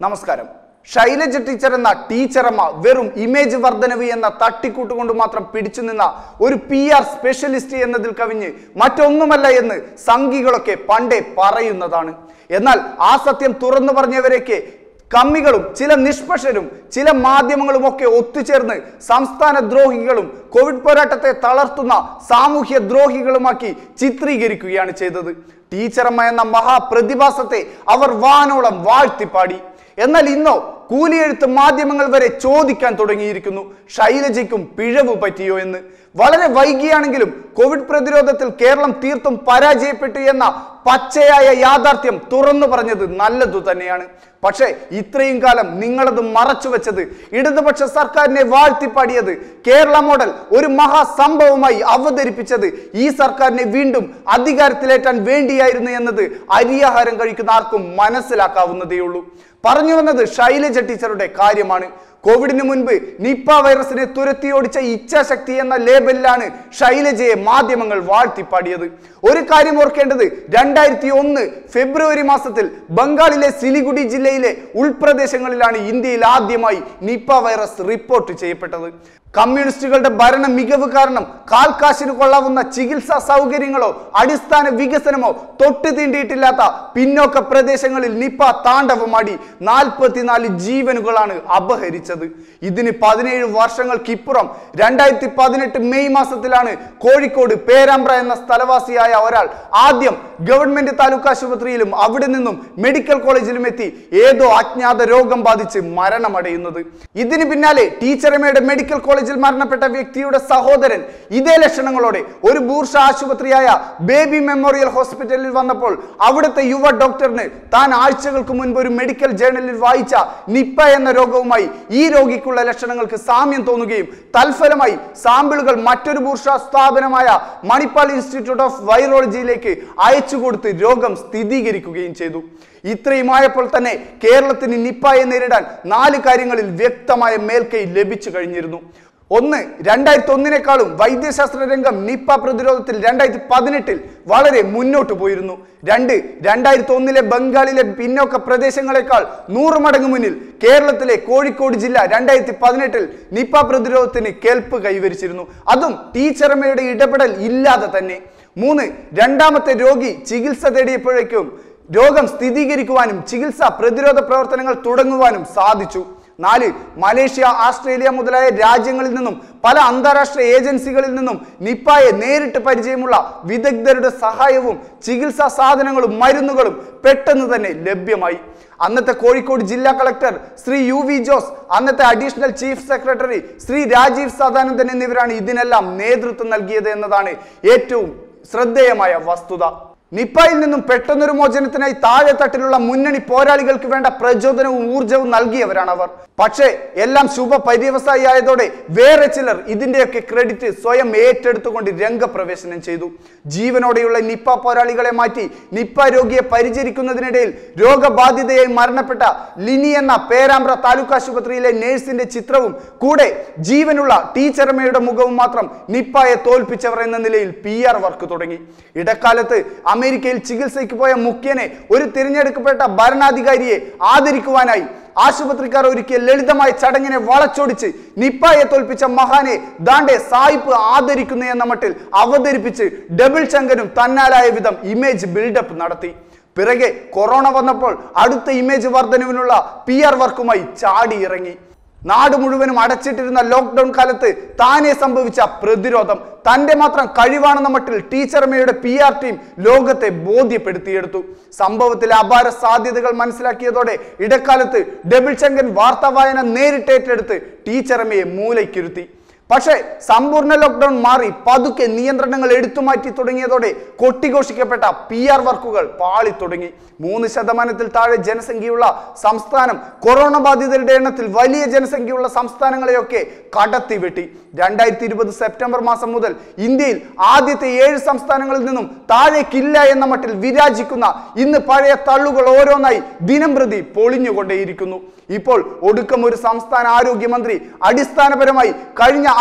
നമസ്കാരം ശൈലജ ടീച്ചർ എന്ന ടീച്ചറമ്മ വെറും ഇമേജ് വർധനവ് എന്ന തട്ടിക്കൂട്ട് കൊണ്ട് മാത്രം പിടിച്ചു നിന്ന ഒരു പി ആർ സ്പെഷ്യലിസ്റ്റ് എന്നതിൽ കവിഞ്ഞ് മറ്റൊന്നുമല്ല എന്ന് സംഘികളൊക്കെ പണ്ടേ പറയുന്നതാണ് എന്നാൽ ആ സത്യം തുറന്നു പറഞ്ഞവരൊക്കെ കമ്മികളും ചില നിഷ്പക്ഷരും ചില മാധ്യമങ്ങളും ഒക്കെ ഒത്തുചേർന്ന് സംസ്ഥാന ദ്രോഹികളും കോവിഡ് പോരാട്ടത്തെ തളർത്തുന്ന സാമൂഹ്യ ദ്രോഹികളുമാക്കി ചിത്രീകരിക്കുകയാണ് ചെയ്തത് ടീച്ചറമ്മ എന്ന മഹാപ്രതിഭാസത്തെ അവർ വാനോളം വാഴ്ത്തിപ്പാടി എന്നാൽ ഇന്നോ കൂലിയെഴുത്ത് മാധ്യമങ്ങൾ വരെ ചോദിക്കാൻ തുടങ്ങിയിരിക്കുന്നു ശൈലജയ്ക്കും പിഴവ് പറ്റിയോ എന്ന് വളരെ വൈകിയാണെങ്കിലും കോവിഡ് പ്രതിരോധത്തിൽ കേരളം തീർത്തും പരാജയപ്പെട്ടു എന്ന പച്ചയായ യാഥാർത്ഥ്യം തുറന്നു പറഞ്ഞത് നല്ലതു തന്നെയാണ് പക്ഷേ ഇത്രയും കാലം നിങ്ങളത് മറച്ചു വെച്ചത് ഇടതുപക്ഷ സർക്കാരിനെ വാഴ്ത്തിപ്പാടിയത് കേരള മോഡൽ ഒരു മഹാസംഭവമായി അവതരിപ്പിച്ചത് ഈ സർക്കാരിനെ വീണ്ടും അധികാരത്തിലേറ്റാൻ വേണ്ടിയായിരുന്നു എന്നത് അരിയാഹാരം കഴിക്കുന്ന ആർക്കും മനസ്സിലാക്കാവുന്നതേയുള്ളൂ പറഞ്ഞു വന്നത് ശൈലജ ടീച്ചറുടെ കാര്യമാണ് കോവിഡിന് മുൻപ് നിപ്പ വൈറസിനെ തുരത്തിയോടിച്ച ഇച്ഛാശക്തി എന്ന ലേബലിലാണ് ശൈലജയെ മാധ്യമങ്ങൾ വാഴ്ത്തിപ്പാടിയത് ഒരു കാര്യം ഓർക്കേണ്ടത് രണ്ടായിരത്തി ഒന്ന് ഫെബ്രുവരി മാസത്തിൽ ബംഗാളിലെ സിലിഗുഡി ജില്ലയിലെ ഉൾപ്രദേശങ്ങളിലാണ് ഇന്ത്യയിൽ ആദ്യമായി നിപ്പ വൈറസ് റിപ്പോർട്ട് ചെയ്യപ്പെട്ടത് കമ്മ്യൂണിസ്റ്റുകളുടെ ഭരണ മികവ് കാരണം കാൽക്കാശിന് കൊള്ളാവുന്ന ചികിത്സാ സൗകര്യങ്ങളോ അടിസ്ഥാന വികസനമോ തൊട്ടു തീണ്ടിയിട്ടില്ലാത്ത പിന്നോക്ക പ്രദേശങ്ങളിൽ നിപ്പ താണ്ഡവമാടി നാൽപ്പത്തിനാല് ജീവനുകളാണ് അപഹരിച്ചത് ഇതിന് പതിനേഴ് വർഷങ്ങൾക്കിപ്പുറം രണ്ടായിരത്തി പതിനെട്ട് മെയ് മാസത്തിലാണ് കോഴിക്കോട് പേരാമ്പ്ര എന്ന സ്ഥലവാസിയായ ഒരാൾ ആദ്യം ഗവൺമെന്റ് താലൂക്ക് ആശുപത്രിയിലും അവിടെ നിന്നും മെഡിക്കൽ കോളേജിലും എത്തി ഏതോ അജ്ഞാത രോഗം ബാധിച്ച് മരണമടയുന്നത് ഇതിന് പിന്നാലെ ടീച്ചറമ്മയുടെ മെഡിക്കൽ കോളേജിൽ മരണപ്പെട്ട വ്യക്തിയുടെ സഹോദരൻ ഇതേ ലക്ഷണങ്ങളോടെ ഒരു ബൂർഷ ആശുപത്രിയായ ബേബി മെമ്മോറിയൽ ഹോസ്പിറ്റലിൽ വന്നപ്പോൾ അവിടുത്തെ യുവ ഡോക്ടറിന് താൻ ആഴ്ചകൾക്ക് മുൻപ് ഒരു മെഡിക്കൽ ജേണലിൽ വായിച്ച നിപ്പ എന്ന രോഗവുമായി ഈ രോഗിക്കുള്ള ലക്ഷണങ്ങൾക്ക് സാമ്യം തോന്നുകയും തൽഫലമായി സാമ്പിളുകൾ മറ്റൊരു ബൂർഷ സ്ഥാപനമായ മണിപ്പാൽ ഇൻസ്റ്റിറ്റ്യൂട്ട് ഓഫ് വൈറോളജിയിലേക്ക് അയച്ചു കൊടുത്ത് രോഗം സ്ഥിരീകരിക്കുകയും ചെയ്തു ഇത്രയുമായപ്പോൾ തന്നെ കേരളത്തിന് നിപ്പായെ നേരിടാൻ നാല് കാര്യങ്ങളിൽ വ്യക്തമായ മേൽക്കൈ ലഭിച്ചു കഴിഞ്ഞിരുന്നു ഒന്ന് രണ്ടായിരത്തി ഒന്നിനേക്കാളും വൈദ്യശാസ്ത്ര രംഗം നിപ്പ പ്രതിരോധത്തിൽ രണ്ടായിരത്തി പതിനെട്ടിൽ വളരെ മുന്നോട്ട് പോയിരുന്നു രണ്ട് രണ്ടായിരത്തി ഒന്നിലെ ബംഗാളിലെ പിന്നോക്ക പ്രദേശങ്ങളെക്കാൾ നൂറ് മടങ്ങ് മുന്നിൽ കേരളത്തിലെ കോഴിക്കോട് ജില്ല രണ്ടായിരത്തി പതിനെട്ടിൽ നിപ്പ പ്രതിരോധത്തിന് കേൾപ്പ് കൈവരിച്ചിരുന്നു അതും ടീച്ചറമ്മയുടെ ഇടപെടൽ ഇല്ലാതെ തന്നെ മൂന്ന് രണ്ടാമത്തെ രോഗി ചികിത്സ തേടിയപ്പോഴേക്കും രോഗം സ്ഥിരീകരിക്കുവാനും ചികിത്സ പ്രതിരോധ പ്രവർത്തനങ്ങൾ തുടങ്ങുവാനും സാധിച്ചു നാല് മലേഷ്യ ആസ്ട്രേലിയ മുതലായ രാജ്യങ്ങളിൽ നിന്നും പല അന്താരാഷ്ട്ര ഏജൻസികളിൽ നിന്നും നിപ്പായെ നേരിട്ട് പരിചയമുള്ള വിദഗ്ധരുടെ സഹായവും ചികിത്സാ സാധനങ്ങളും മരുന്നുകളും പെട്ടെന്ന് തന്നെ ലഭ്യമായി അന്നത്തെ കോഴിക്കോട് ജില്ലാ collector Shri U V Jose അന്നത്തെ additional chief secretary Shri Rajeev Sadanandan എന്നിവരാണ് ഇതിനെല്ലാം നേതൃത്വം നൽകിയത് എന്നതാണ് ഏറ്റവും ശ്രദ്ധേയമായ വസ്തുത നിപ്പായിൽ നിന്നും പെട്ടെന്നൊരു മോചനത്തിനായി താഴെ തട്ടിലുള്ള മുന്നണി പോരാളികൾക്ക് വേണ്ട പ്രചോദനവും ഊർജവും നൽകിയവരാണ് അവർ പക്ഷേ എല്ലാം ശുഭ പര്യവസായി ആയതോടെ വേറെ ചിലർ ഇതിന്റെയൊക്കെ ക്രെഡിറ്റ് സ്വയം ഏറ്റെടുത്തുകൊണ്ട് രംഗപ്രവേശനം ചെയ്തു ജീവനോടെയുള്ള നിപ്പ പോരാളികളെ മാറ്റി നിപ്പ രോഗിയെ പരിചരിക്കുന്നതിനിടയിൽ രോഗബാധിതയായി മരണപ്പെട്ട ലിനി എന്ന പേരാമ്പ്ര താലൂക്ക് ആശുപത്രിയിലെ നേഴ്സിന്റെ ചിത്രവും കൂടെ ജീവനുള്ള ടീച്ചറമ്മയുടെ മുഖവും മാത്രം നിപ്പായെ തോൽപ്പിച്ചവർ എന്ന നിലയിൽ പി ആർ വർക്ക് തുടങ്ങി ഇടക്കാലത്ത് അമേരിക്കയിൽ ചികിത്സയ്ക്ക് പോയ മുഖ്യനെ ഒരു തിരഞ്ഞെടുക്കപ്പെട്ട ഭരണാധികാരിയെ ആദരിക്കുവാനായി ആശുപത്രിക്കാർ ഒരുക്കിയ ലളിതമായ ചടങ്ങിനെ വളച്ചൊടിച്ച് നിപ്പായെ തോൽപ്പിച്ച മഹാനെ ദാണ്ടെ സായിപ്പ് ആദരിക്കുന്നു എന്ന മട്ടിൽ അവതരിപ്പിച്ച് ഡബിൾ ചങ്കനും തന്നാലായ വിധം ഇമേജ് ബിൽഡപ്പ് നടത്തി പിറകെ കൊറോണ വന്നപ്പോൾ അടുത്ത ഇമേജ് വർധനവിനുള്ള പി ആർ വർക്കുമായി ചാടി ഇറങ്ങി നാട് മുഴുവനും അടച്ചിട്ടിരുന്ന ലോക്ക്ഡൌൺ കാലത്ത് താനെ സംഭവിച്ച പ്രതിരോധം തന്റെ മാത്രം കഴിവാണെന്ന മട്ടിൽ ടീച്ചർമയുടെ പി ആർ ടീം ലോകത്തെ ബോധ്യപ്പെടുത്തിയെടുത്തു സംഭവത്തിലെ അപാര സാധ്യതകൾ മനസ്സിലാക്കിയതോടെ ഇടക്കാലത്ത് ഡബിൾ ചങ്കൻ വാർത്താ വായന നേരിട്ടേറ്റെടുത്ത് ടീച്ചർമയെ മൂലയ്ക്കിരുത്തി പക്ഷേ സമ്പൂർണ്ണ ലോക്ക്ഡൌൺ മാറി പതുക്കെ നിയന്ത്രണങ്ങൾ എടുത്തുമാറ്റി തുടങ്ങിയതോടെ കൊട്ടിഘോഷിക്കപ്പെട്ട പി ആർ വർക്കുകൾ പാളി തുടങ്ങി മൂന്ന് ശതമാനത്തിൽ താഴെ ജനസംഖ്യയുള്ള സംസ്ഥാനം കൊറോണ ബാധിതരുടെ എണ്ണത്തിൽ വലിയ ജനസംഖ്യയുള്ള സംസ്ഥാനങ്ങളെയൊക്കെ കടത്തി വെട്ടി രണ്ടായിരത്തി ഇരുപത് സെപ്റ്റംബർ മാസം മുതൽ ഇന്ത്യയിൽ ആദ്യത്തെ ഏഴ് സംസ്ഥാനങ്ങളിൽ നിന്നും താഴേക്കില്ല എന്ന മട്ടിൽ വിരാജിക്കുന്ന ഇന്ന് പഴയ തള്ളുകൾ ഓരോന്നായി ദിനം പ്രതി പൊളിഞ്ഞുകൊണ്ടേയിരിക്കുന്നു ഇപ്പോൾ ഒടുക്കം ഒരു സംസ്ഥാന ആരോഗ്യമന്ത്രി അടിസ്ഥാനപരമായി കഴിഞ്ഞ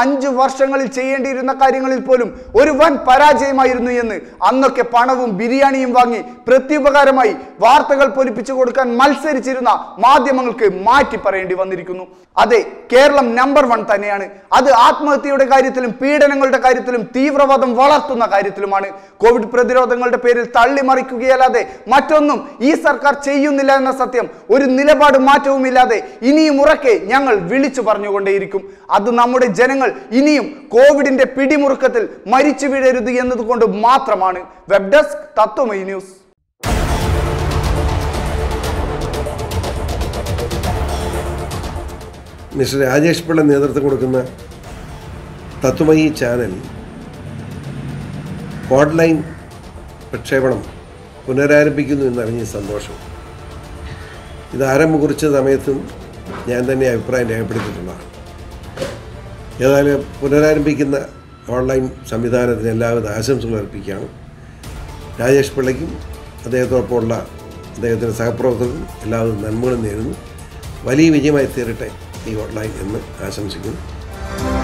അഞ്ചു വർഷങ്ങളിൽ ചെയ്യേണ്ടിയിരുന്ന കാര്യങ്ങളിൽ പോലും ഒരു വൻ പരാജയമായിരുന്നു എന്ന് അന്നൊക്കെ പണവും ബിരിയാണിയും വാങ്ങി പ്രത്യുപകാരമായി വാർത്തകൾ പൊലിപ്പിച്ചു കൊടുക്കാൻ മത്സരിച്ചിരുന്ന മാധ്യമങ്ങൾക്ക് മാറ്റി പറയേണ്ടി വന്നിരിക്കുന്നു അതെ കേരളം നമ്പർ വൺ തന്നെയാണ് അത് ആത്മഹത്യയുടെ കാര്യത്തിലും പീഡനങ്ങളുടെ കാര്യത്തിലും തീവ്രവാദം വളർത്തുന്ന കാര്യത്തിലുമാണ് കോവിഡ് പ്രതിരോധങ്ങളുടെ പേരിൽ തള്ളിമറിക്കുകയല്ലാതെ മറ്റൊന്നും ഈ സർക്കാർ ചെയ്യുന്നില്ല എന്ന സത്യം ഒരു നിലപാട് മാറ്റവുമില്ലാതെ ഇനിയും ഉറക്കെ ഞങ്ങൾ വിളിച്ചു പറഞ്ഞുകൊണ്ടേയിരിക്കും അത് നമ്മുടെ ജനങ്ങൾ ഇനിയും കോവിഡിന്റെ പിടിമുറുക്കത്തിൽ മരിച്ചു വീഴരുത് എന്നതുകൊണ്ട് മാത്രമാണ് web desk Tatwamayi news mister Rajesh Pillai നേതൃത്വം കൊടുക്കുന്ന തത്വമയി ചാനൽ ഓൺലൈൻ പ്രക്ഷേപണം പുനരാരംഭിക്കുന്നു എന്നറിഞ്ഞ സന്തോഷം ഇത് ആരംഭം കുറിച്ച സമയത്തും ഞാൻ തന്നെ അഭിപ്രായം രേഖപ്പെടുത്തിയിട്ടുള്ളതാണ് ഏതായാലും പുനരാരംഭിക്കുന്ന ഓൺലൈൻ സംവിധാനത്തിന് എല്ലാവിധ ആശംസകൾ അർപ്പിക്കുകയാണ് രാജേഷ് പിള്ളയ്ക്കും അദ്ദേഹത്തോടൊപ്പമുള്ള അദ്ദേഹത്തിൻ്റെ സഹപ്രവർത്തകർക്കും എല്ലാവിധ നന്മകളും നേരുന്നു വലിയ വിജയമായി തീരട്ടെ ഈ ഓൺലൈൻ എന്ന് ആശംസിക്കുന്നു